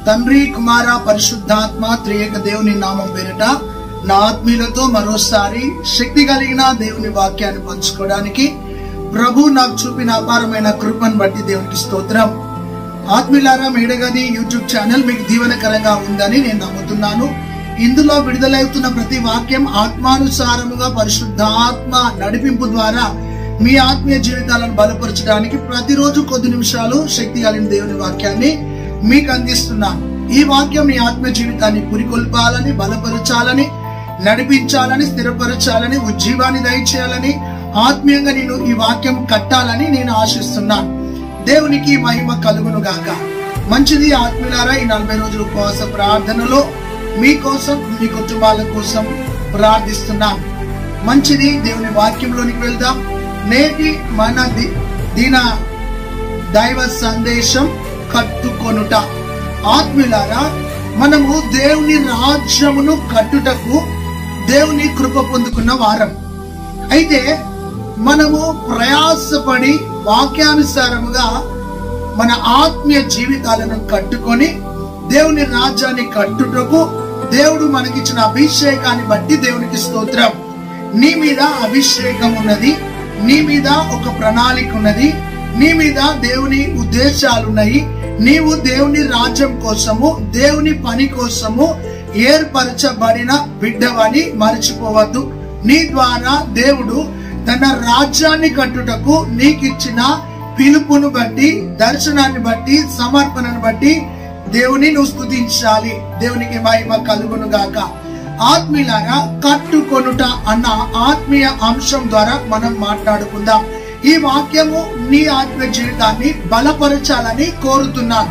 తండ్రి కుమార పరిశుద్ధాత్మ త్రియేక దేవుని నామం పేరిట నా ఆత్మీయులతో మరోసారి శక్తి కలిగిన దేవుని వాక్యాన్ని పంచుకోవడానికి ప్రభు నాకు చూపిన అపారమైన కృపను బట్టి దేవునికి స్తోత్రం ఆత్మీయులారా మేడగది యూట్యూబ్ ఛానల్ మీకు దీవెనకరంగా ఉందని నేను నమ్ముతున్నాను ఇందులో విడుదలవుతున్న ప్రతి వాక్యం ఆత్మానుసారముగా పరిశుద్ధాత్మ నడిపింపు ద్వారా మీ ఆత్మీయ జీవితాలను బలపరచడానికి ప్రతిరోజు కొద్ది నిమిషాలు శక్తి కలిగిన దేవుని వాక్యాన్ని మీకు అందిస్తున్నాను ఈ వాక్యం మీ ఆత్మ జీవితాన్ని పురికొల్పాలని బలపరచాలని నడిపించాలని స్థిరపరచాలని ఉజ్జీవాన్ని దయచేయాలని ఆత్మీయంగా నేను ఈ వాక్యం కట్టాలని నేను ఆశిస్తున్నాను దేవునికి మహిమ కలుగును గాక మంచిది ఆత్మీయులారా ఈ నలభై రోజుల ఉపవాస ప్రార్థనలో మీకోసం మీ కుటుంబాల కోసం ప్రార్థిస్తున్నాం మంచిది దేవుని వాక్యంలోనికి వెళ్దాం నేటి మన ది- దిన దైవ సందేశం కట్టుకొనుట ఆత్మీయులారా మనము దేవుని రాజ్యమును కట్టుటకు దేవుని కృప పొందుకున్న వారం అయితే మనము ప్రయాసపడి వాక్యానుసారముగా మన ఆత్మీయ జీవితాలను కట్టుకొని దేవుని రాజ్యాన్ని కట్టుటకు దేవుడు మనకిచ్చిన అభిషేకాన్ని బట్టి దేవునికి స్తోత్రం నీ మీద అభిషేకం ఉన్నది నీ మీద ఒక ప్రణాళిక ఉన్నది నీ మీద దేవుని ఉద్దేశాలు ఉన్నాయి నీవు దేవుని రాజ్యం కోసము దేవుని పని కోసము ఏర్పరచబడిన బిడ్డవని మర్చిపోవద్దు నీ ద్వారా దేవుడు తన రాజ్యాన్ని కట్టుటకు నీకిచ్చిన పిలుపును బట్టి దర్శనాన్ని బట్టి సమర్పణను బట్టి దేవుని నువ్వు స్తుతించాలి దేవునికి మహిమ కలుగును గాక ఆత్మీయులారా కట్టుకొనుట అన్న ఆత్మీయ అంశం ద్వారా మనం మాట్లాడుకుందాం ఈ వాక్యము నీ ఆత్మీయ జీవితాన్ని బలపరచాలని కోరుతున్నాను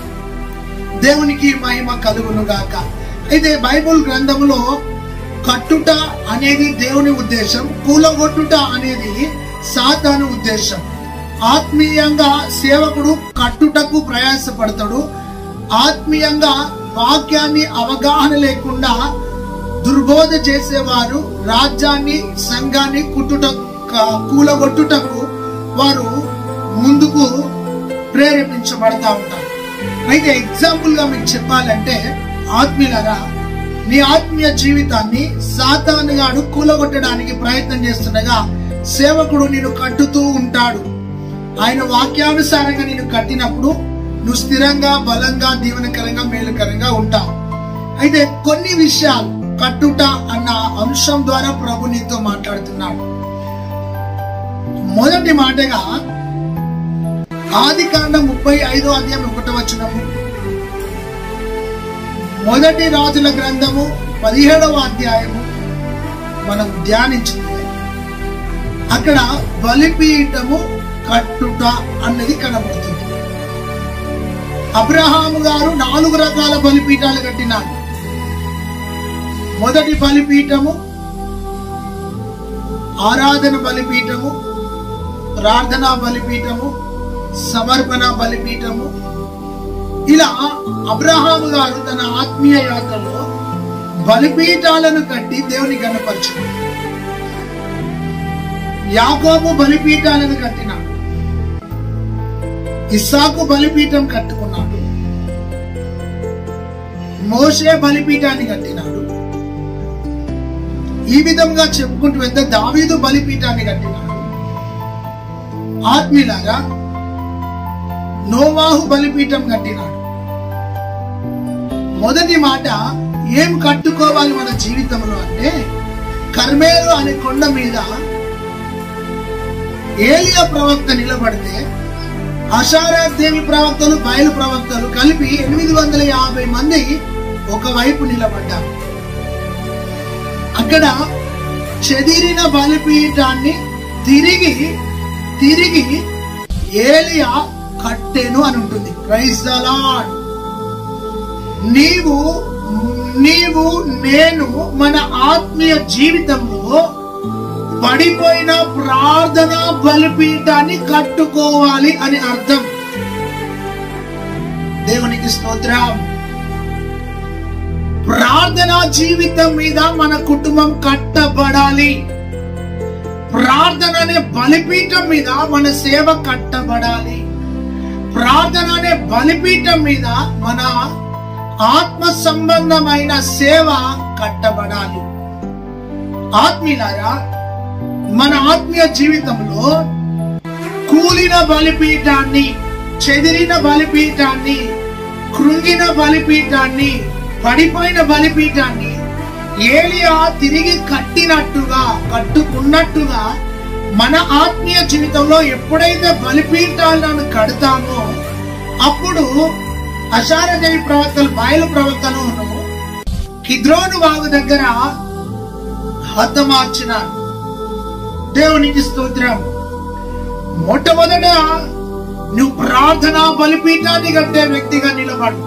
దేవునికి మహిమ కలుగును గాక అయితే బైబుల్ గ్రంథములో కట్టుట అనేది దేవుని ఉద్దేశం కూలగొట్టుట అనేది సాతాను ఉద్దేశం ఆత్మీయంగా సేవకుడు కట్టుటకు ప్రయాసపడతాడు ఆత్మీయంగా వాక్యాన్ని అవగాహన లేకుండా దుర్బోధ చేసేవారు రాజ్యాన్ని సంఘాన్ని కుట్టుట క- కూలగొట్టుటకు వారు ముందుకు ప్రేరేపించబడతా ఉంటారు అయితే ఎగ్జాంపుల్ గా మీకు చెప్పాలంటే ఆత్మీయులరా నీ ఆత్మీయ జీవితాన్ని సాతానుగాడు కూలగొట్టడానికి ప్రయత్నం చేస్తుండగా సేవకుడు నిన్ను కట్టుతూ ఉంటాడు ఆయన వాక్యానుసారంగా నేను కట్టినప్పుడు నువ్వు స్థిరంగా బలంగా దీవెనకరంగా మేలుకరంగా ఉంటావు అయితే కొన్ని విషయాలు కట్టుట అన్న అంశం ద్వారా ప్రభు నీతో మాట్లాడుతున్నాడు మొదటి మాటగా ఆది కాండం ముప్పై ఐదో అధ్యాయం ఒకటో వచనము మొదటి రాజుల గ్రంథము పదిహేడవ అధ్యాయము మనం ధ్యానించింది అక్కడ బలిపీఠము కట్టుట అన్నది కనబడుతుంది అబ్రహాము గారు నాలుగు రకాల బలిపీఠాలు కట్టినారు మొదటి బలిపీఠము ఆరాధన బలిపీఠము ప్రార్థనా బలిపీఠము సమర్పణ బలిపీఠము ఇలా అబ్రహాము గారు తన ఆత్మీయ యాత్రలో బలిపీఠాలను కట్టి దేవుని గణపరచు యాకోబు బలిపీఠాలను కట్టినాడు ఇస్సాకు బలిపీఠం కట్టుకున్నాడు మోషే బలిపీఠాన్ని కట్టినాడు ఈ విధంగా చెప్పుకుంటూ వెళ్తే దావీదు బలిపీఠాన్ని కట్టినాడు ఆత్మీయులారా నోవాహు బలిపీఠం కట్టినాడు మొదటి మాట ఏం కట్టుకోవాలి మన జీవితంలో అంటే కర్మేలు అనే కొండ మీద ఏలియా ప్రవక్త నిలబడితే దేవి ప్రవక్తలు బయలు ప్రవక్తలు కలిపి ఎనిమిది వందల యాభై మంది ఒకవైపు నిలబడ్డారు అక్కడ చెదిరిన బలిపీఠాన్ని తిరిగి తిరిగి ఏలియా కట్టెను అని ఉంటుంది ప్రైజ్ ద లార్డ్ నీవు నీవు నేను మన ఆత్మీయ జీవితంలో పడిపోయిన ప్రార్థన బలిపీఠాన్ని కట్టుకోవాలి అని అర్థం దేవునికి స్తోత్రం ప్రార్థన జీవితం మీద మన కుటుంబం కట్టబడాలి ప్రార్థన అనే బలిపీఠం మీద మన సేవ కట్టబడాలి ప్రార్థన అనే బలిపీఠం మీద మన ఆత్మ సంబంధమైన సేవ కట్టబడాలి ఆత్మీయులారా మన ఆత్మీయ జీవితంలో కూలిన బలిపీఠాన్ని చెదిరిన బలిపీఠాన్ని కృంగిన బలిపీఠాన్ని పడిపోయిన బలిపీఠాన్ని ఏలియా తిరిగి కట్టినట్టుగా కట్టుకున్నట్టుగా మన ఆత్మీయ జీవితంలో ఎప్పుడైతే బలిపీఠాలను కడతామో అప్పుడు అశారదేవి ప్రవక్తలు బయలు ప్రవక్తలు కిద్రోను వాగు దగ్గర హతమార్చినారు దేవునికి స్తోత్రం మొట్టమొదట నువ్వు ప్రార్థన బలిపీఠాన్ని కట్టే వ్యక్తిగా నిలబడు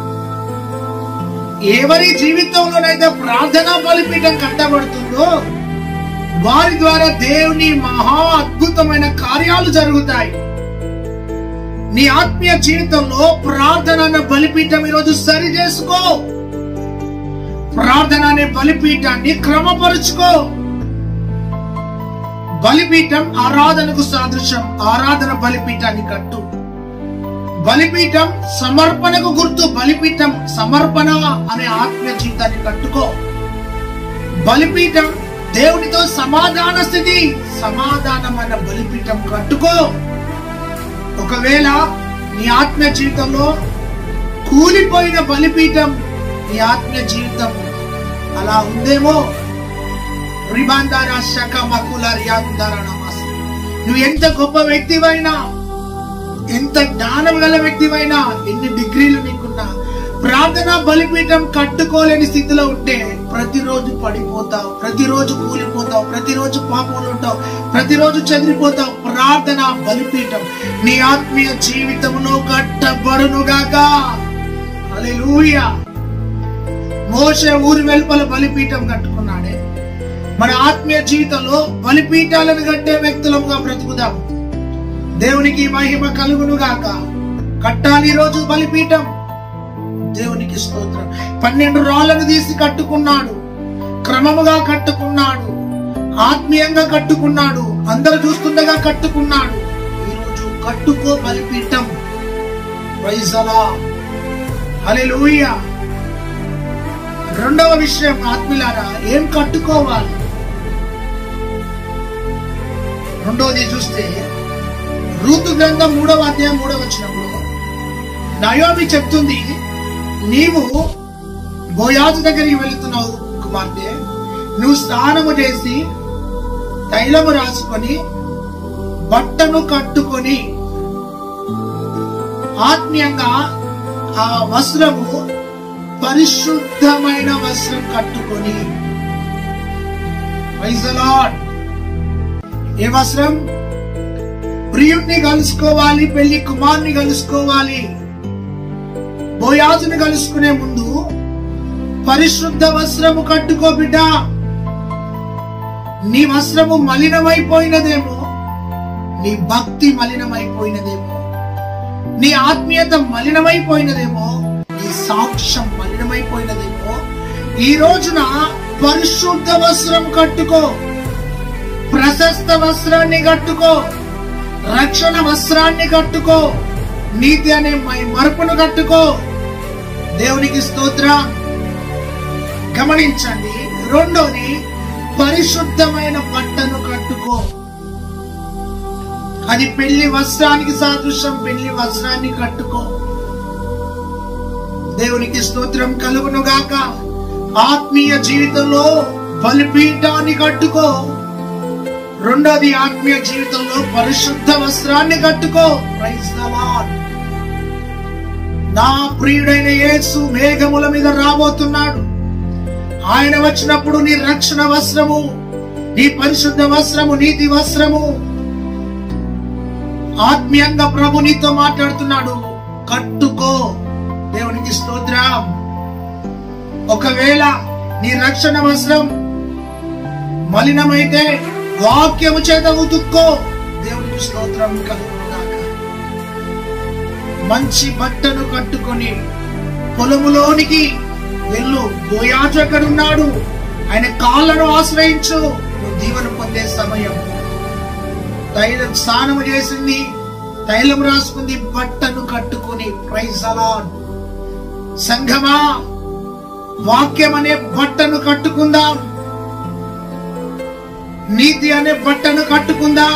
ఎవరి జీవితంలోనైతే ప్రార్థన బలిపీఠం కట్టబడుతుందో వారి ద్వారా దేవుని మహా అద్భుతమైన కార్యాలు జరుగుతాయి నీ ఆత్మీయ జీవితంలో ప్రార్థన అన్న బలిపీఠం ఈరోజు సరి చేసుకో ప్రార్థన అనే బలిపీఠాన్ని క్రమపరుచుకో బలిపీఠం ఆరాధనకు సాదృశ్యం ఆరాధన బలిపీఠాన్ని కట్టు బలిపీఠం సమర్పణకు గుర్తు బలిపీఠం సమర్పణ అనే ఆత్మీయ జీవితాన్ని కట్టుకో బలిపీఠం దేవునితో సమాధాన స్థితి సమాధానం అన్న బలిపీఠం కట్టుకో ఒకవేళ నీ ఆత్మీయ జీవితంలో కూలిపోయిన బలిపీఠం నీ ఆత్మీయ జీవితం అలా ఉందేమో రిబాందార శక మకుల రియాందార నమాస్ నువ్వు ఎంత గొప్ప వ్యక్తివైనా ఎంత జ్ఞానం గల వ్యక్తివైనా ఎన్ని డిగ్రీలు నీకున్నా ప్రార్థన బలిపీఠం కట్టుకోలేని స్థితిలో ఉంటే ప్రతిరోజు పడిపోతావు ప్రతిరోజు కూలిపోతావు ప్రతిరోజు పాపంలో ఉంటావు ప్రతిరోజు చెదిరిపోతావు ప్రార్థన బలిపీఠం నీ ఆత్మీయ జీవితమును కట్టబడునుగాక హల్లెలూయా మోషే ఊరి వెలుపల బలిపీఠం కట్టుకున్నాడే మన ఆత్మీయ జీవితంలో బలిపీఠాలను కట్టే వ్యక్తులముగా బ్రతుకుదాం దేవునికి మహిమ కలుగును గాక కట్టాలి ఈ రోజు బలిపీఠం దేవునికి స్తోత్రం పన్నెండు రాళ్లను తీసి కట్టుకున్నాడు క్రమముగా కట్టుకున్నాడు ఆత్మీయంగా కట్టుకున్నాడు అందరు చూస్తుండగా కట్టుకున్నాడు ఈరోజు కట్టుకో బలిపీఠం వైజలా హల్లెలూయా రెండవ విషయం ఆత్మీయులారా ఏం కట్టుకోవాలి రెండవది చూస్తే రూతు గ్రంథం మూడవ అధ్యాయం మూడవ వచనంలో నయోమి చెప్తుంది నీవు బోయాజు దగ్గరికి వెళుతున్నావు కుమార్తె నువ్వు స్నానము చేసి తైలము రాసుకొని బట్టను కట్టుకొని ఆత్మీయంగా ఆ వస్త్రము పరిశుద్ధమైన వస్త్రం కట్టుకొని Praise the Lord. ఏ వస్త్రం ప్రియుణ్ణి కలుసుకోవాలి పెళ్లి కుమార్ని కలుసుకోవాలి బోయాజుని కలుసుకునే ముందు పరిశుద్ధ వస్త్రము కట్టుకో బిడ్డ నీ వస్త్రము మలినమైపోయినదేమో నీ భక్తి మలినమైపోయినదేమో నీ ఆత్మీయత మలినమైపోయినదేమో నీ సాక్ష్యం మలినమైపోయినదేమో ఈ రోజున పరిశుద్ధ వస్త్రం కట్టుకో ప్రశస్త వస్త్రాన్ని కట్టుకో రక్షణ వస్త్రాన్ని కట్టుకో నీతి అనే మై- మరుపును కట్టుకో దేవునికి స్తోత్రం గమనించండి రెండోది పరిశుద్ధమైన బట్టను కట్టుకో అది పెళ్లి వస్త్రానికి సాదృశ్యం పెళ్లి వస్త్రాన్ని కట్టుకో దేవునికి స్తోత్రం కలుగును గాక ఆత్మీయ జీవితంలో బలిపీఠాన్ని కట్టుకో రెండోది ఆత్మీయ జీవితంలో పరిశుద్ధ వస్త్రాన్ని కట్టుకో Praise the Lord. నా ప్రియుడైన యేసు మేఘముల మీద రాబోతున్నాడు ఆయన వచ్చినప్పుడు నీ రక్షణ వస్త్రము నీ పరిశుద్ధ వస్త్రము నీతి వస్త్రము ఆత్మీయంగా ప్రభు నీతో మాట్లాడుతున్నాడు కట్టుకో దేవునికి స్తోత్రం ఒకవేళ నీ రక్షణ వస్త్రం మలినమైతే వాక్యము చేత ఉతుక్కో దేవునికి స్తోత్రం కలుగుగాక మంచి బట్టను కట్టుకొని పొలములోనికి వెళ్ళు బోయాజకడున్నాడు ఆయన కాళ్ళను ఆశ్రయించు నువ్వు దీవెన పొందే సమయం తైలం స్నానము చేసింది తైలం రాసుకుంది బట్టను కట్టుకుని ప్రైజ్ అలాడ్ సంఘమా వాక్యం అనే బట్టను కట్టుకుందాం నీతి అనే బట్టను కట్టుకుందాం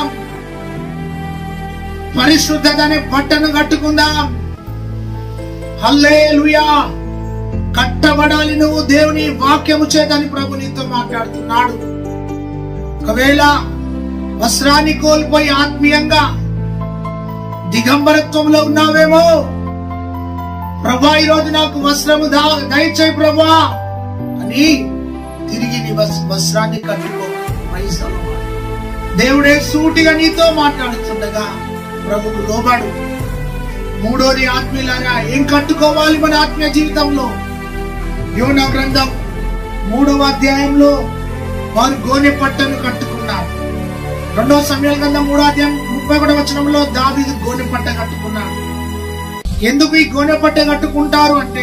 పరిశుద్ధత అనే బట్టను కట్టుకుందాం హల్లేలుయా కట్టబడాలి నువ్వు దేవుని వాక్యము చేతని ప్రభు నీతో మాట్లాడుతున్నాడు ఒకవేళ వస్త్రాన్ని కోల్పోయి ఆత్మీయంగా దిగంబరత్వంలో ఉన్నావేమో ప్రభా ఈరోజు నాకు వస్త్రము దా దయచేయి ప్రభా అని తిరిగి నీ వస్- వస్త్రాన్ని కట్టుకో Praise the Lord. దేవుడే సూటిగా నీతో మాట్లాడుతుండగా ప్రభుకు లోబడు మూడోది ఆత్మీయులారా ఏం కట్టుకోవాలి మన ఆత్మీయ జీవితంలో యోన గ్రంథం మూడవ అధ్యాయంలో వారు గోనె పట్టను కట్టుకున్నారు రెండవ సమయాల గ్రంథం మూడో అధ్యాయం ముప్పై ఒకటో వచనంలో దావీదు గోనె పట్ట కట్టుకున్నాడు ఎందుకు ఈ గోనె పట్ట కట్టుకుంటారు అంటే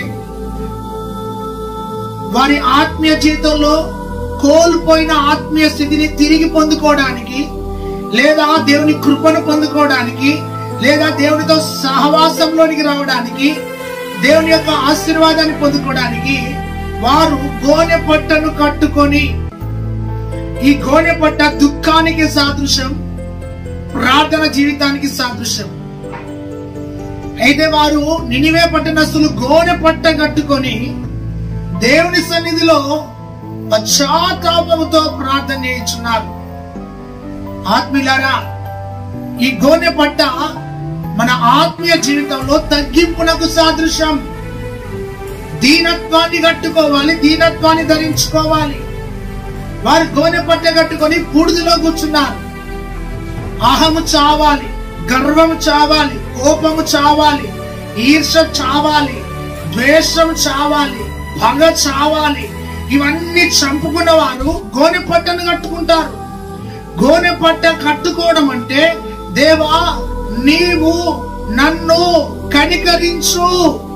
వారి ఆత్మీయ జీవితంలో కోల్పోయిన ఆత్మీయ స్థితిని తిరిగి పొందుకోవడానికి లేదా దేవుని కృపను పొందుకోవడానికి లేదా దేవునితో సహవాసంలోనికి రావడానికి దేవుని యొక్క ఆశీర్వాదాన్ని పొందుకోవడానికి వారు గోనె పట్టను కట్టుకొని ఈ గోనె పట్ట దుఃఖానికి సాదృశ్యం ప్రార్థన జీవితానికి సాదృశ్యం అయితే వారు నినివే పట్టణస్తులు గోనె పట్ట కట్టుకొని దేవుని సన్నిధిలో పశ్చాత్తాపముతో ప్రార్థన చేయించున్నారు ఆత్మీయులారా ఈ గోనె పట్ట మన ఆత్మీయ జీవితంలో తగ్గింపునకు సాదృశ్యం దీనత్వాన్ని కట్టుకోవాలి దీనత్వాన్ని ధరించుకోవాలి వారు గోనె పట్ట కట్టుకొని బూడిదలో కూర్చున్నారు అహము చావాలి గర్వము చావాలి కోపము చావాలి ఈర్ష చావాలి ద్వేషం చావాలి పగ చావాలి ఇవన్నీ చంపుకున్న వారు గోనె పట్టను కట్టుకుంటారు గోనె పట్ట కట్టుకోవడం అంటే దేవా నీవు నన్ను కనికరించు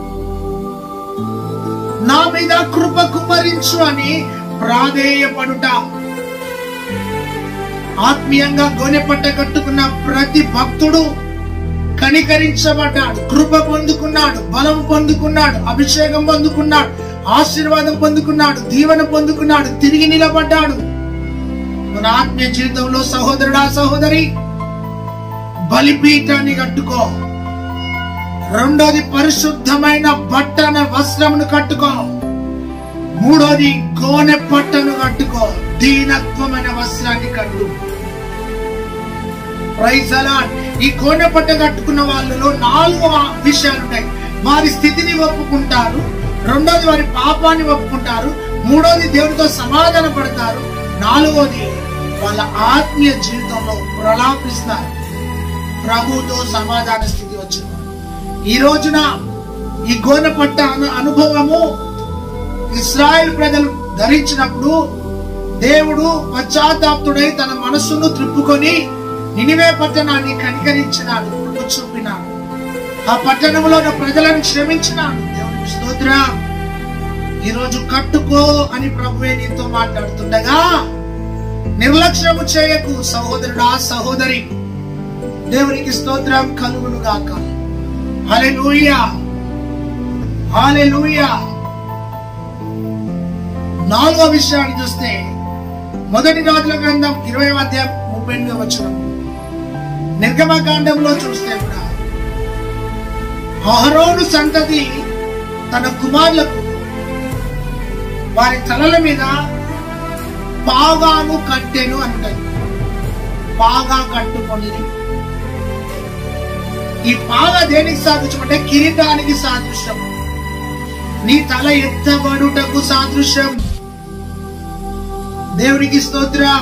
నా మీద కృప కుమరించు అని ప్రాధేయపడుట ఆత్మీయంగా గోనె పట్ట కట్టుకున్న ప్రతి భక్తుడు కనికరించబడ్డాడు కృప పొందుకున్నాడు బలం పొందుకున్నాడు అభిషేకం పొందుకున్నాడు ఆశీర్వాదం పొందుకున్నాడు దీవెన పొందుకున్నాడు తిరిగి నిలబడ్డాడు మన ఆత్మీయ జీవితంలో సహోదరుడా సహోదరి బలిపీఠాన్ని కట్టుకో రెండోది పరిశుద్ధమైన బట్టన వస్త్రమును కట్టుకో మూడోది గోనె పట్టను కట్టుకో దీనత్వమైన వస్త్రాన్ని కట్టు ప్రైజ్ అలాడ్ ఈ గోనె పట్ట కట్టుకున్న వాళ్ళలో నాలుగు విషయాలు ఉంటాయి వారి స్థితిని ఒప్పుకుంటారు రెండోది వారి పాపాన్ని ఒప్పుకుంటారు మూడోది దేవుడితో సమాధాన పడతారు నాలుగోది వాళ్ళ ఆత్మీయ జీవితంలో ప్రలాపిస్తారు ప్రభుతో సమాధాన స్థితి వచ్చిన ఈ రోజున ఈ గోనె పట్ట అను అనుభవము ఇస్రాయేల్ ప్రజలు ధరించినప్పుడు దేవుడు పశ్చాత్తాప్తుడై తన మనస్సును త్రిప్పుకొని నినివే పట్టణాన్ని కనికరించినాడు కృప చూపినాడు ఆ పట్టణంలో ఉన్న ప్రజలను క్షమించినాడు దేవునికి స్తోత్ర ఈరోజు కట్టుకో అని ప్రభువే నీతో మాట్లాడుతుండగా నిర్లక్ష్యము చేయకు సహోదరుడా సహోదరి దేవునికి స్తోత్రం కలుగును గాక హల్లెలూయా హల్లెలూయా నాలుగో విషయాన్ని చూస్తే మొదటి రాజుల గ్రంథం ఇరవై అధ్యాయం ముప్పై ఎనిమిది వచ్చిన నిర్గమకాండంలో చూస్తే కూడా అహరోను సంతతి తన కుమారులకు వారి తలల మీద పాగాను కట్టెను అంటారు పాగా కట్టుకొని ఈ పాగా దేనికి సాదృశ్యం అంటే కిరీటానికి సాదృశ్యం నీ తల ఎత్తబడుటకు సాదృశ్యం దేవునికి స్తోత్రం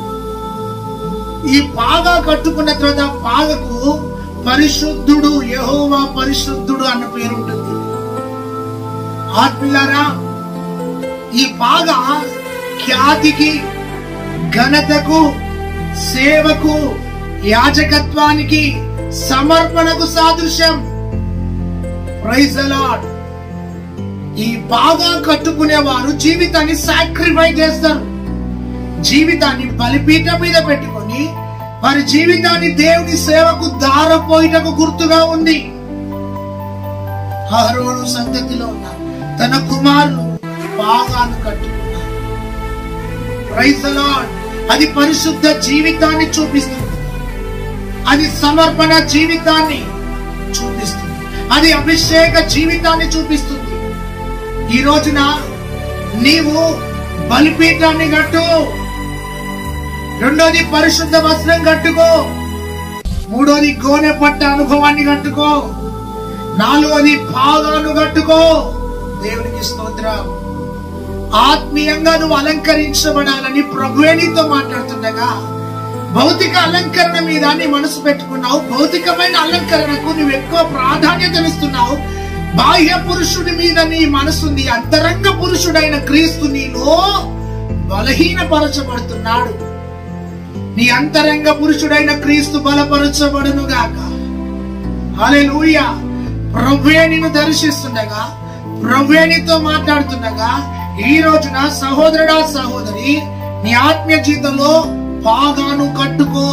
ఈ పాగా కట్టుకున్న తర్వాత పాగకు పరిశుద్ధుడు యెహోవా పరిశుద్ధుడు అన్న పేరు ఉంటుంది ఆత్మీయులారా ఈ పాగా ఖ్యాతికి ఘనతకు సేవకు యాజకత్వానికి సమర్పణకు సాదృశ్యం ప్రైజ్ అలాడ్ ఈ బాగా కట్టుకునే వారు జీవితాన్ని సాక్రిఫై చేస్తారు జీవితాన్ని బలిపీఠం మీద పెట్టుకొని వారి జీవితాన్ని దేవుని సేవకు దారపోయిటకు గుర్తుగా ఉంది అహరోను సంతతిలో ఉన్న తన కుమారులు పాగాను కట్టుకున్నారు Praise the Lord. అది పరిశుద్ధ జీవితాన్ని చూపిస్తుంది అది సమర్పణ జీవితాన్ని చూపిస్తుంది అది అభిషేక జీవితాన్ని చూపిస్తుంది ఈ రోజున నీవు బలిపీఠాన్ని కట్టు రెండోది పరిశుద్ధ వస్త్రం కట్టుకో మూడోది గోనె పట్ట అనుభవాన్ని కట్టుకో నాలుగోది పాగాను కట్టుకో దేవునికి స్తోత్రం ఆత్మీయంగా నువ్వు అలంకరించబడాలని ప్రభువే నీతో మాట్లాడుతుండగా భౌతిక అలంకరణ మీద నీ మనసు పెట్టుకున్నావు భౌతికమైన అలంకరణకు నువ్వు ఎక్కువ ప్రాధాన్యతనిస్తున్నావు బాహ్య పురుషుడి మీద నీ మనసుంది అంతరంగ పురుషుడైన క్రీస్తు నీలో బలహీనపరచబడుతున్నాడు నీ అంతరంగ పురుషుడైన క్రీస్తు బలపరచబడును గాక హల్లెలూయా ప్రభువే నిన్ను దర్శిస్తుండగా ప్రభువే నీతో మాట్లాడుతుండగా ఈ రోజున సహోదరుడా సహోదరి నీ ఆత్మీయ జీవితంలో పాగాను కట్టుకో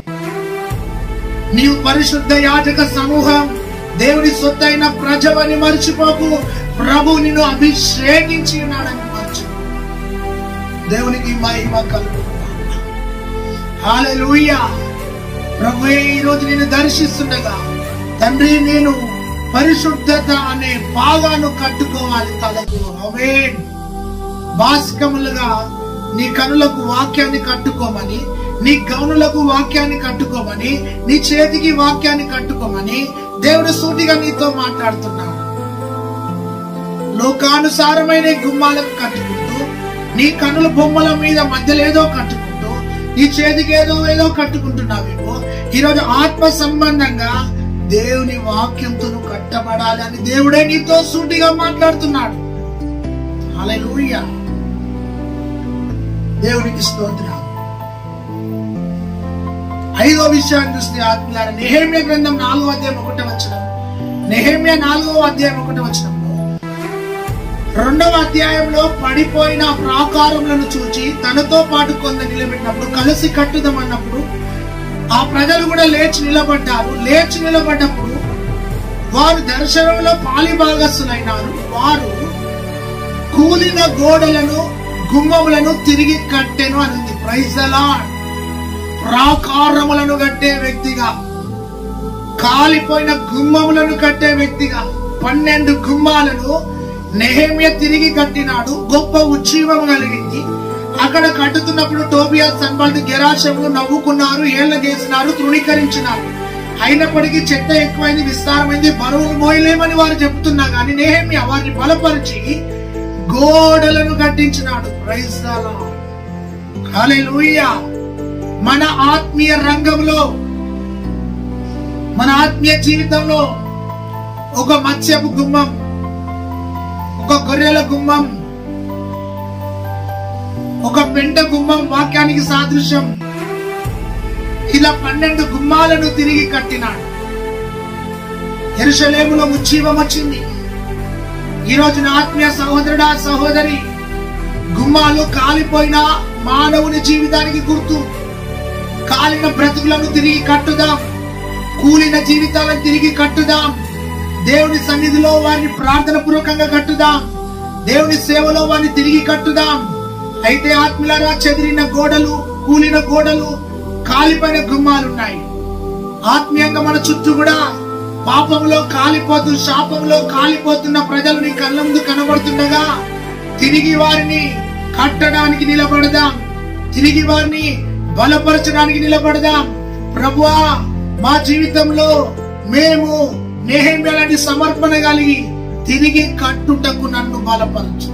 నీవు పరిశుద్ధ యాజక సమూహం దేవుని సొత్తైన ప్రజవని మర్చిపోకు ప్రభు నిన్ను అభిషేకించి ఉన్నాడని మర్చిపో దేవునికి మహిమ కలుగు హాలూయా ప్రభువే ఈ రోజు నేను దర్శిస్తుండగా తండ్రి నేను పరిశుద్ధత అనే పాగాను కట్టుకోవాలి తలకు అవేన్ బాసికములుగా నీ కనులకు వాక్యాన్ని కట్టుకోమని నీ గౌనులకు వాక్యాన్ని కట్టుకోమని నీ చేతికి వాక్యాన్ని కట్టుకోమని దేవుడు సూటిగా నీతో మాట్లాడుతున్నాడు లోకానుసారమైన గుమ్మాలకు కట్టుకుంటూ నీ కనుల బొమ్మల మీద మధ్యలో ఏదో కట్టుకుంటూ నీ చేతికి ఏదో ఏదో కట్టుకుంటున్నావేమో ఈరోజు ఆత్మ సంబంధంగా దేవుని వాక్యంతో నువ్వు కట్టబడాలి అని దేవుడే నీతో సూటిగా మాట్లాడుతున్నాడు హల్లెలూయా దేవునికి స్తోత్రం ఐదో విషయాన్ని చూస్తే ఆత్మీయాల నెహేమ్య గ్రంథం నాలుగో అధ్యాయం ఒకటి వచ్చిన నెహేమ్య నాలుగో అధ్యాయం ఒకటి వచ్చినంలో రెండవ అధ్యాయంలో పడిపోయిన ప్రాకారములను చూచి తనతో పాటు కొంత నిలబెట్టినప్పుడు కలిసి కట్టుదామన్నప్పుడు ఆ ప్రజలు కూడా లేచి నిలబడ్డారు లేచి నిలబడ్డప్పుడు వారు దర్శనంలో పాలిభాగస్తులైనారు వారు కూలిన గోడలను గుమ్మములను తిరిగి కట్టెను అని ఉంది ప్రైజ్ అలాడ్ ప్రాకారములను కట్టే వ్యక్తిగా కాలిపోయిన గుమ్మములను కట్టే వ్యక్తిగా పన్నెండు గుమ్మాలను నెహమ్య తిరిగి కట్టినాడు గొప్ప ఉజ్జీవం కలిగింది అక్కడ కట్టుతున్నప్పుడు టోబియా సన్బాల్ది గెరాశములు నవ్వుకున్నారు ఏళ్ల గేసినారు తృణీకరించినారు అయినప్పటికీ చెత్త ఎక్కువైంది విస్తారమైంది బరువులు మోయలేమని వారు చెప్తున్నా కానీ నేహమ్య వారిని బలపరిచి గోడలను కట్టించినాడు ప్రైజ్ హల్లెలూయా మన ఆత్మీయ రంగంలో మన ఆత్మీయ జీవితంలో ఒక మత్స్యపు గుమ్మం ఒక గొర్రెల గుమ్మం ఒక పెంట గుమ్మం వాక్యానికి సాదృశ్యం ఇలా పన్నెండు గుమ్మాలను తిరిగి కట్టినాడు ఎరుషలేములో ఉజ్జీవం వచ్చింది ఈ రోజున ఆత్మీయ సహోదరుడా సహోదరి గుమ్మాలు కాలిపోయిన మానవుని జీవితానికి గుర్తు కాలిన బ్రతుకులను తిరిగి కట్టుదాం కూలిన జీవితాలను తిరిగి కట్టుదాం దేవుని సన్నిధిలో వారిని ప్రార్థన పూర్వకంగా కట్టుదాం దేవుని సేవలో వారిని తిరిగి కట్టుదాం అయితే ఆత్మలారా చెదిరిన గోడలు కూలిన గోడలు కాలిపోయిన గుమ్మాలున్నాయి ఆత్మీయంగా మన చుట్టూ కూడా పాపంలో కాలిపోతూ శాపంలో కాలిపోతున్న ప్రజలు నీ కళ్ళ ముందు కనబడుతుండగా తిరిగి వారిని కట్టడానికి నిలబడదాం తిరిగి వారిని బలపరచడానికి నిలబడదాం ప్రభువా మా జీవితంలో మేము నేహేమ్యాలని సమర్పణ కలిగి తిరిగి కట్టుటకు నన్ను బలపరచు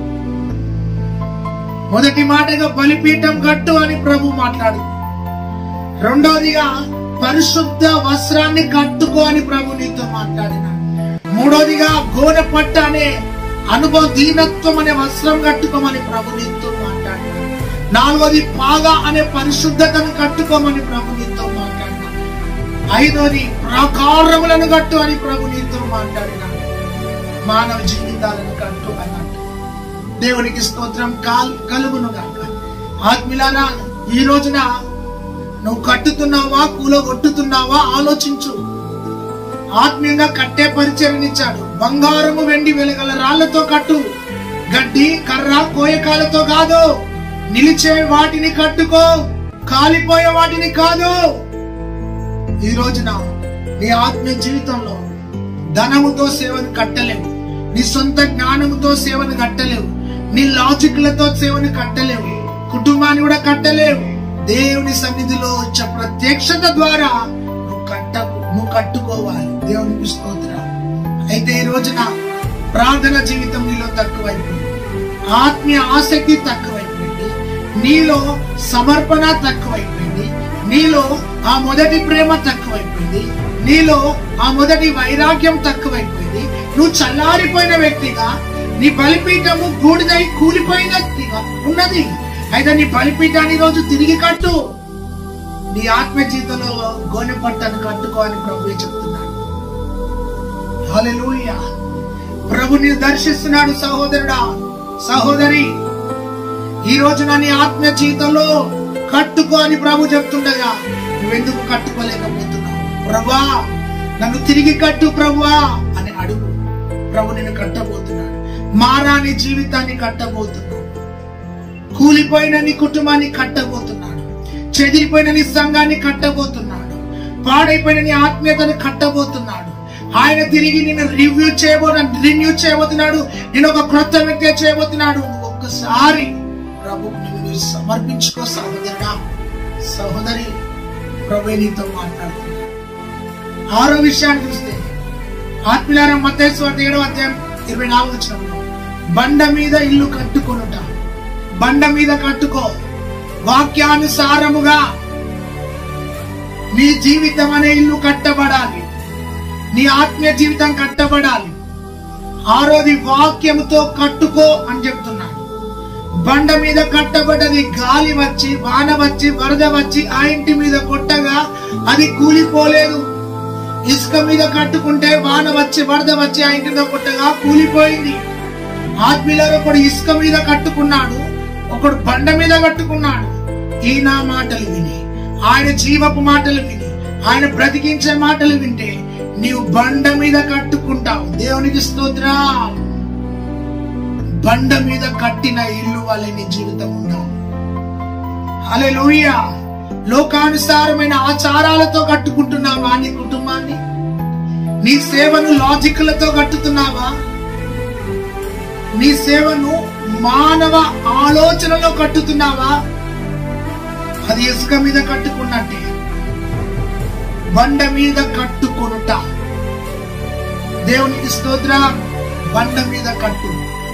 మొదటి మాటగా బలిపీఠం కట్టు అని ప్రభు మాట్లాడు రెండోదిగా పరిశుద్ధ వస్త్రాన్ని కట్టుకో అని ప్రభు నీతో మాట్లాడినాడు మూడోదిగా గోనె పట్ట అనే అనుభవ దీనత్వం అనే వస్త్రం కట్టుకోమని ప్రభు నీతో మాట్లాడినాడు నాలుగోది పాగా అనే పరిశుద్ధతను కట్టుకోమని ప్రభు నీతో మాట్లాడినాడు ఐదోది ప్రాకారములను కట్టు అని ప్రభు నీతో మాట్లాడినాడు మానవ జీవితాలను కట్టు అన్నట్టు దేవునికి స్తోత్రం కాల్ కలుగును గాక ఆత్మిలారా ఈ రోజున నువ్వు కట్టుతున్నావా కూలగొట్టుతున్నావా ఆలోచించు ఆత్మీయంగా కట్టే పరిచయం ఇచ్చాడు బంగారము వెండి వెలగల రాళ్లతో కట్టు గడ్డి కర్ర కోయకాలతో కాదు నిలిచే వాటిని కట్టుకో కాలిపోయే వాటిని కాదు ఈ రోజున నీ ఆత్మీయ జీవితంలో ధనముతో సేవను కట్టలేవు నీ సొంత జ్ఞానముతో సేవను కట్టలేవు నీ లాజిక్లతో సేవను కట్టలేవు కుటుంబాన్ని కూడా కట్టలేవు దేవుని సన్నిధిలో వచ్చే ప్రత్యక్షత ద్వారా నువ్వు కట్ట నువ్వు కట్టుకోవాలి దేవునికి స్తోత్రం అయితే ఈ రోజున ప్రార్థన జీవితం నీలో తక్కువైపోయింది ఆత్మీయ ఆసక్తి తక్కువైపోయింది నీలో సమర్పణ తక్కువైపోయింది నీలో ఆ మొదటి ప్రేమ తక్కువైపోయింది నీలో ఆ మొదటి వైరాగ్యం తక్కువైపోయింది నువ్వు చల్లారిపోయిన వ్యక్తిగా నీ బలిపీఠము బూడిదై కూలిపోయిన వ్యక్తిగా ఉన్నది అయితే నీ బలిపీఠాన్ని ఈ రోజు తిరిగి కట్టు నీ ఆత్మ జీవితంలో గోనె పట్టను కట్టుకో అని ప్రభు చెప్తున్నాడు హల్లెలూయా ప్రభు నీ దర్శిస్తున్నాడు సహోదరుడా సహోదరి ఈ రోజున నీ ఆత్మ జీవితంలో కట్టుకో అని ప్రభు చెప్తుండగా నువ్వెందుకు కట్టుకోలేకపోతున్నావు ప్రభా నన్ను తిరిగి కట్టు ప్రభువా అని అడుగు ప్రభు నిన్ను కట్టబోతున్నాడు మారాని జీవితాన్ని కట్టబోతున్నాడు కూలిపోయిన నీ కుటుంబాన్ని కట్టబోతున్నాడు చెదిరిపోయిన నీ సంఘాన్ని కట్టబోతున్నాడు పాడైపోయిన నీ ఆత్మీయతను కట్టబోతున్నాడు ఆయన తిరిగి నిన్ను రివ్యూ చేయబో రిన్యూ చేయబోతున్నాడు నేను ఒక క్రొత్త వ్యక్తి చేయబోతున్నాడు నువ్వు ఒక్కసారి ప్రభు నిన్ను నీవు సమర్పించుకో సహోదరుడా సహోదరి ప్రభు నీతో మాట్లాడుతున్నాడు ఆరో విషయాన్ని చూస్తే ఆత్మీయారం మతేశ్వర ఏడవ అధ్యాయం ఇరవై నాలుగు వచ్చినప్పుడు బండ మీద ఇల్లు కట్టుకొనుట బండ మీద కట్టుకో వాక్యానుసారముగా నీ జీవితం అనే ఇల్లు కట్టబడాలి నీ ఆత్మీయ జీవితం కట్టబడాలి ఆరోది వాక్యముతో కట్టుకో అని చెప్తున్నాడు బండ మీద కట్టబడ్డది గాలి వచ్చి వాన వచ్చి వరద వచ్చి ఆ ఇంటి మీద కొట్టగా అది కూలిపోలేదు ఇసుక మీద కట్టుకుంటే వాన వచ్చి వరద వచ్చి ఆ ఇంటి మీద కొట్టగా కూలిపోయింది ఆత్మీయులలో ఒకడు ఇసుక మీద కట్టుకున్నాడు ఒకడు బండ మీద కట్టుకున్నాడు ఈ నా మాటలు విని ఆయన జీవపు మాటలు విని ఆయన బ్రతికించే మాటలు వింటే నీవు బండ మీద కట్టుకుంటావు దేవునికి స్తోత్ర బండ మీద కట్టిన ఇల్లు వలె నీ జీవితం ఉండవు అలే లోకానుసారమైన ఆచారాలతో కట్టుకుంటున్నావా నీ కుటుంబాన్ని నీ సేవను లాజిక్లతో కట్టుతున్నావా నీ సేవను మానవ ఆలోచనలో కట్టుతున్నావా అది ఇసుక మీద కట్టుకున్నట్టే బండ మీద కట్టుకొనుట దేవునికి స్తోత్ర బండ మీద కట్టు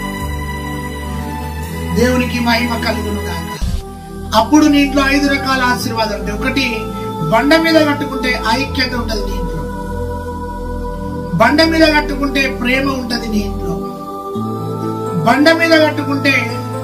దేవునికి మహిమ కలుగును గాక అప్పుడు నీ ఇంట్లో ఐదు రకాల ఆశీర్వాదాలు ఉంటాయి ఒకటి బండ మీద కట్టుకుంటే ఐక్యత ఉంటది నీ ఇంట్లో బండ మీద కట్టుకుంటే ప్రేమ ఉంటది నీ ఇంట్లో బండ మీద కట్టుకుంటే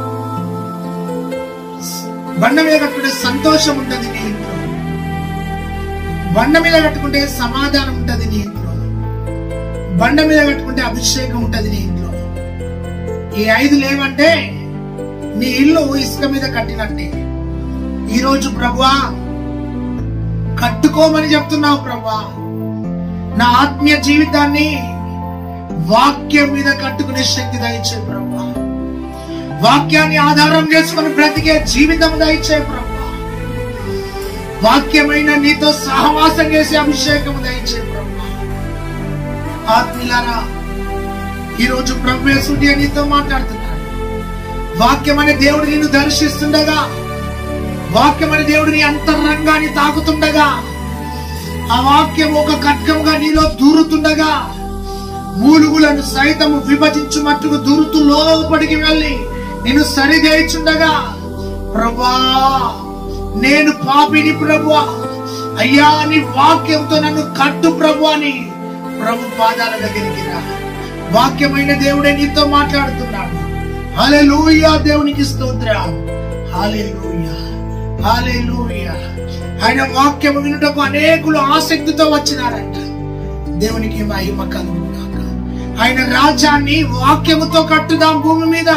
బండ మీద కట్టుకుంటే సంతోషం ఉంటది నీ ఇంట్లో బండ మీద కట్టుకుంటే సమాధానం ఉంటది నీ ఇంట్లో బండ మీద కట్టుకుంటే అభిషేకం ఉంటది నీ ఇంట్లో ఈ ఐదు లేవంటే నీ ఇల్లు ఇసుక మీద కట్టినట్టే ఈరోజు ప్రభువా కట్టుకోమని చెప్తున్నావు ప్రభువా నా ఆత్మీయ జీవితాన్ని వాక్యం మీద కట్టుకునే శక్తి దయచే ప్రభువా వాక్యాన్ని ఆధారం చేసుకుని బ్రతికే జీవితం దయచే ప్రభువా వాక్యమైన నీతో సహవాసం చేసే అభిషేకం దయచే ప్రభువా ఆత్మీయులారా ఈరోజు ప్రభు యేసుడే నీతో మాట్లాడుతున్నాడు వాక్యం అనే దేవుడు నిన్ను దర్శిస్తుండగా వాక్యం అనే దేవుడు నీ అంతరంగాన్ని తాకుతుండగా ఆ వాక్యం ఒక ఖడ్గంగా నీలో దూరుతుండగా మూలుగులను సైతము విభజించుమట్టుకు దూరుతూ లోపలికి వెళ్ళి నేను సరిదేచుండగా ప్రభా నేను పాపిని ప్రభువా అయ్యా నీ వాక్యంతో నన్ను కట్టు ప్రభు అని ప్రభు పాదాల దగ్గరికి రా వాక్యమైన దేవుడే నీతో మాట్లాడుతున్నాడు హల్లెలూయా దేవునికి స్తోత్రం హల్లెలూయా హల్లెలూయా ఆయన వాక్యము వినుటకు అనేకులు ఆసక్తితో వచ్చినారంట దేవునికి మహిమ కలుగుగాక ఆయన రాజ్యాన్ని వాక్యముతో కట్టుదాం భూమి మీద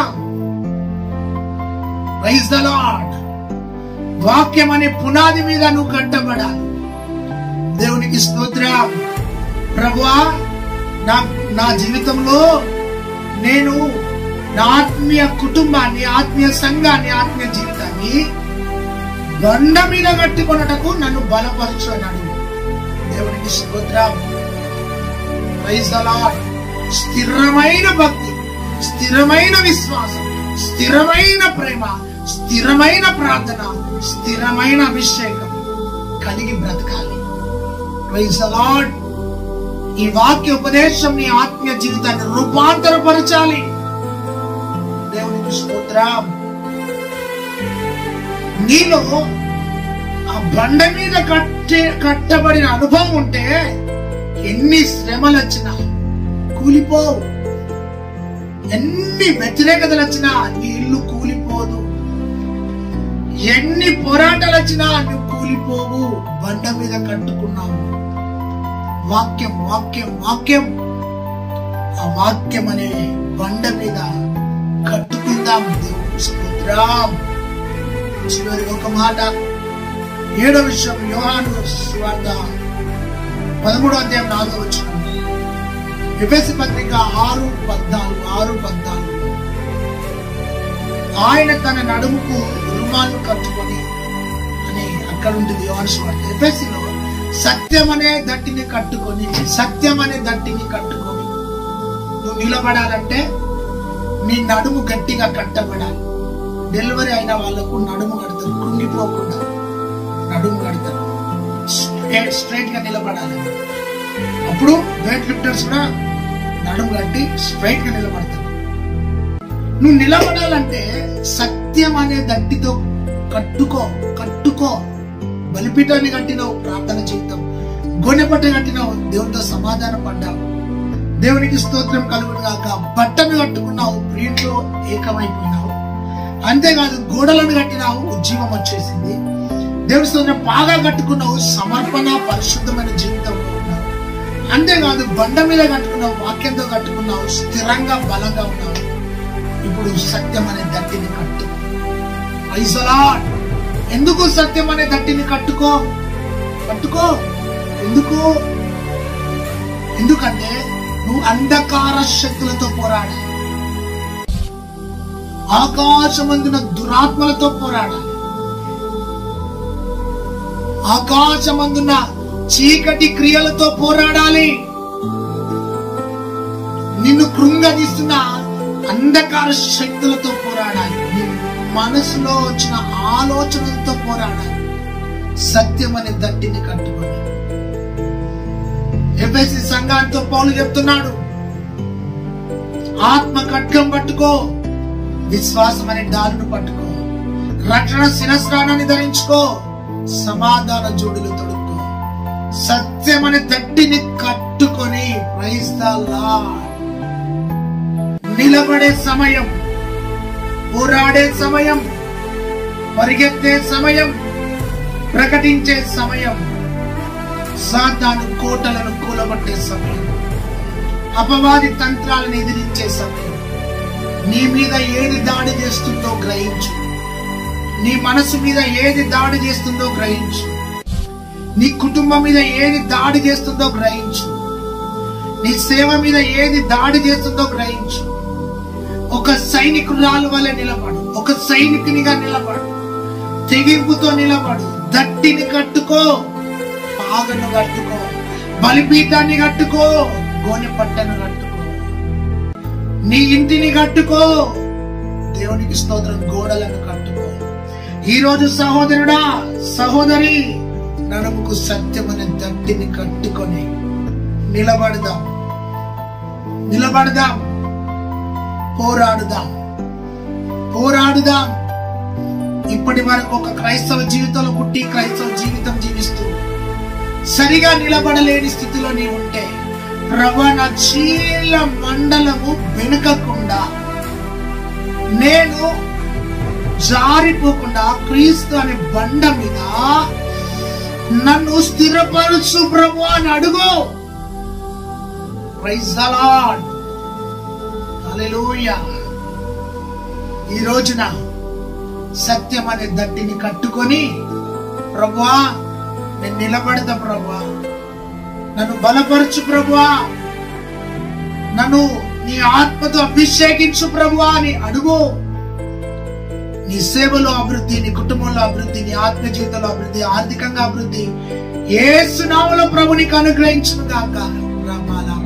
ప్రైజ్ ద లార్డ్ వాక్యం అనే పునాది మీద నువ్వు కట్టబడాలి దేవునికి స్తోత్రం ప్రభువా నా నా జీవితంలో నేను నా ఆత్మీయ కుటుంబాన్ని ఆత్మీయ సంఘాన్ని ఆత్మీయ జీవితాన్ని బండ మీద కట్టుకొనటకు నన్ను బలపరచు అన్నాడు దేవునికి స్తోత్రం Praise the Lord. స్థిరమైన భక్తి స్థిరమైన విశ్వాసం స్థిరమైన ప్రేమ స్థిరమైన ప్రార్థన స్థిరమైన అభిషేకం కలిగి బ్రతకాలి Praise the Lord. ఈ వాక్య ఉపదేశం నీ ఆత్మీయ జీవితాన్ని రూపాంతరపరచాలి దేవునికి స్తోత్రం నీలో ఆ బండ మీద కట్టే కట్టబడిన అనుభవం ఉంటే ఎన్ని శ్రమలు వచ్చినా కూలిపోవు ఎన్ని వ్యతిరేకతలు వచ్చినా నీ ఇల్లు కూలిపోదు ఎన్ని పోరాటాలు వచ్చినా నువ్వు కూలిపోవు బండ మీద కట్టుకున్నావు వాక్యం వాక్యం వాక్యం ఆ వాక్యం అనే బండ మీద కట్టుకుందాం దేవుని స్తోత్రం చివరి ఒక మాట ఏడో విషయం యోహాను స్వార్థ పదమూడో అధ్యాయం నాలుగో వచ్చిన ఎఫెసి పత్రిక ఆరు పద్నాలుగు ఆరు పద్నాలుగు ఆయన తన నడుముకు రుమాలు కట్టుకొని అని అక్కడ ఉంటుంది యోహాను స్వార్థ ఎఫెసిలో సత్యం అనే దట్టిని కట్టుకొని సత్యం అనే దట్టిని కట్టుకొని నువ్వు నిలబడాలంటే నీ నడుము గట్టిగా కట్టబడాలి డెలివరీ అయిన వాళ్ళకు నడుము కడతారు కృంగిపోకుండా నడుము కడతారు స్ట్రైట్ గా నిలబడాలి అప్పుడు వెయిట్ లిఫ్టర్స్ కూడా నడుము కట్టి స్ట్రైట్ గా నిలబడతారు నువ్వు నిలబడాలంటే సత్యం అనే దట్టితో కట్టుకో కట్టుకో బలిపీఠాన్ని కట్టినావు ప్రార్థన జీవితం గొన్నెపట్ట కట్టినావు దేవునితో సమాధానం పడ్డావు దేవునికి స్తోత్రం కలుగును గాక బట్టను కట్టుకున్నావు ప్రియుట్లో ఏకమైపోయినావు అంతేకాదు గోడలను కట్టినావు ఉజ్జీవం వచ్చేసింది దేవుని స్తోత్రం బాగా కట్టుకున్నావు సమర్పణ పరిశుద్ధమైన జీవితంలో ఉన్నావు అంతేకాదు బండ మీద కట్టుకున్నావు వాక్యంతో కట్టుకున్నావు స్థిరంగా బలంగా ఉన్నావు ఇప్పుడు సత్యం అనే దట్టిని కట్టు పైసలా ఎందుకు సత్యం అనే దట్టిని కట్టుకో కట్టుకో ఎందుకు ఎందుకంటే నువ్వు అంధకార శక్తులతో పోరాడాలి ఆకాశమందున దురాత్మలతో పోరాడాలి ఆకాశమందున చీకటి క్రియలతో పోరాడాలి నిన్ను కృంగదీస్తున్న అంధకార శక్తులతో పోరాడాలి నీ మనసులో వచ్చిన ఆలోచనలతో పోరాడాలి సత్యం అనే దట్టిని కట్టుకొని ఎఫ్ఎస్సి సంఘానితో పౌలు చెప్తున్నాడు ఆత్మ ఖడ్గం పట్టుకో విశ్వాసం అనే డాలును పట్టుకో రక్షణ శిరస్నానాన్ని ధరించుకో సమాధాన జోడులు తొడుక్కో సత్యం అనే దట్టిని కట్టుకొని ప్రైజ్ ద లార్డ్ నిలబడే సమయం పోరాడే సమయం పరిగెత్తే సమయం ప్రకటించే సమయం సాతాను కోటలను కూలగొట్టే సమయం అపవాది తంత్రాలను ఎదిరించే సమయం నీ మీద ఏది దాడి చేస్తుందో గ్రహించు నీ మనసు మీద ఏది దాడి చేస్తుందో గ్రహించు నీ కుటుంబం మీద ఏది దాడి చేస్తుందో గ్రహించు నీ సేవ మీద ఏది దాడి చేస్తుందో గ్రహించు ఒక సైనికురాలు వలె నిలబడు ఒక సైనికునిగా నిలబడు తెగింపుతో నిలబడు దట్టిని కట్టుకో పాగను కట్టుకో బలిపీఠాన్ని కట్టుకో గోనె పట్టను కట్టుకో నీ ఇంటిని కట్టుకో దేవునికి స్తోత్రం గోడలను కట్టుకో ఈ రోజు సహోదరుడా సహోదరి నడుముకు సత్యమనే దట్టిని కట్టుకొని నిలబడదాం నిలబడదాం పోరాడుదాం పోరాడుదాం ఇప్పటి వరకు ఒక క్రైస్తవ జీవితంలో పుట్టి క్రైస్తవ జీవితం జీవిస్తూ సరిగా నిలబడలేని స్థితిలో నీ ఉంటే ప్రవణ చీల మండలము వెనుకకుండా నేను జారిపోకుండా క్రీస్తు అనే బండ మీద నన్ను స్థిరపరచు ప్రభు అని అడుగు ప్రైజ్ ద లార్డ్ హల్లెలూయా ఈ రోజున సత్యం అనే దట్టిని కట్టుకొని ప్రభువా నేను నిలబడతా ప్రభువా నన్ను బలపరచు ప్రభువా నన్ను నీ ఆత్మతో అభిషేకించు ప్రభువా అని అడుగు నీ సేవలో అభివృద్ధి నీ కుటుంబంలో అభివృద్ధి నీ ఆత్మ జీవితంలో అభివృద్ధి ఆర్థికంగా అభివృద్ధి ఏ సునామలో ప్రభు నీకు అనుగ్రహించును గాక రమాలా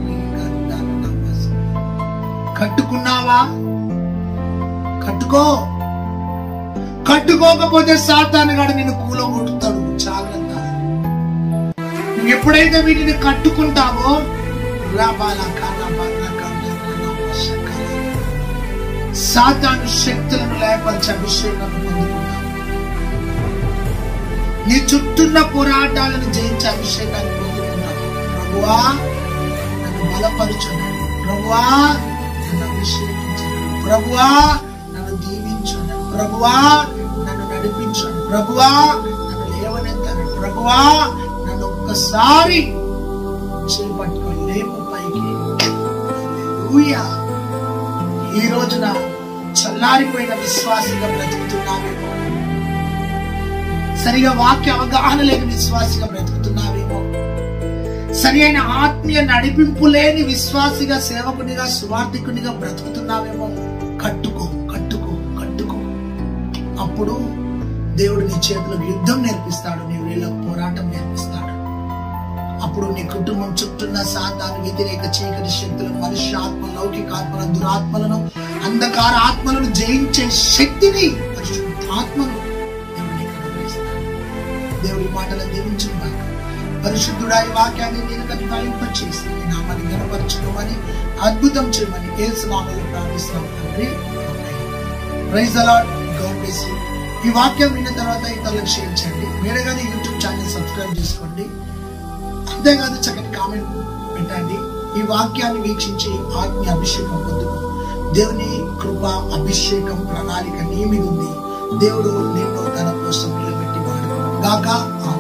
కట్టుకున్నావా కట్టుకో కట్టుకోకపోతే సాతానుగాడు నిన్ను కూలగొట్టుతాడు జాగ్రత్త నువ్వు ఎప్పుడైతే వీటిని కట్టుకుంటావో రాబాల సాతాను శక్తులను లేపరిచి అభిషేకం పొందుకుంటావు నీ చుట్టూన్న పోరాటాలను జయించి అభిషేకాన్ని పొందుకున్నావు ప్రభువా నన్ను బలపరచున్నాడు ప్రభువా నన్ను అభిషేకించండి ప్రభువా నన్ను దీవించండి ప్రభువా నన్ను నడిపించండి ప్రభువా నన్ను లేవనెత్తండి ప్రభువా నన్ను ఒక్కసారి చేపట్టుకొని లేపు పైకి హల్లెలూయా. ఈ రోజున చల్లారిపోయిన విశ్వాసిగా బ్రతుకుతున్నావేమో సరిగా వాక్య అవగాహన లేని విశ్వాసిగా బ్రతుకుతున్నావేమో సరి అయిన ఆత్మీయ నడిపింపు లేని విశ్వాసిగా సేవకునిగా సువార్థికునిగా బ్రతుకుతున్నావేమో కట్టుకో కట్టుకో కట్టుకో అప్పుడు దేవుడు నీ చేతులకు యుద్ధం నేర్పిస్తాడు నీ వీళ్ళకు పోరాటం నేర్పిస్తాడు అప్పుడు నీ కుటుంబం చుట్టూన్న సాతాను వ్యతిరేక చీకటి శక్తులను మనుష్య ఆత్మ లౌకిక ఆత్మల దురాత్మలను అంధకార ఆత్మలను జయించే శక్తిని పరిశుద్ధాత్మను దేవుడు నీకు అనుగ్రహిస్తాడు దేవుడి మాటలను దీవించుగాక పరిశుద్ధుడా ఈ వాక్యాన్ని నేను కనుపాలింపచేసి నీ నామాన్ని గనపరచుకోమని అద్భుతం చేయమని ఏసు నామలు ప్రార్థిస్తాం తండ్రి ప్రైజ్ అలాడ్ గాడ్ బ్లెస్ యు ఈ వాక్యం విన్న తర్వాత ఇతరులకు షేర్ చేయండి మీరు కానీ యూట్యూబ్ ఛానల్ సబ్స్క్రైబ్ చేసుకోండి అంతేకాదు చక్కటి కామెంట్ పెట్టండి ఈ వాక్యాన్ని వీక్షించి ఆత్మీయ అభిషేకం పొందుకో దేవుని కృప అభిషేకం ప్రణాళిక నీ మీద ఉంది దేవుడు నిన్ను తన కోసం నిలబెట్టి వాడుకో గాక ఆమేన్.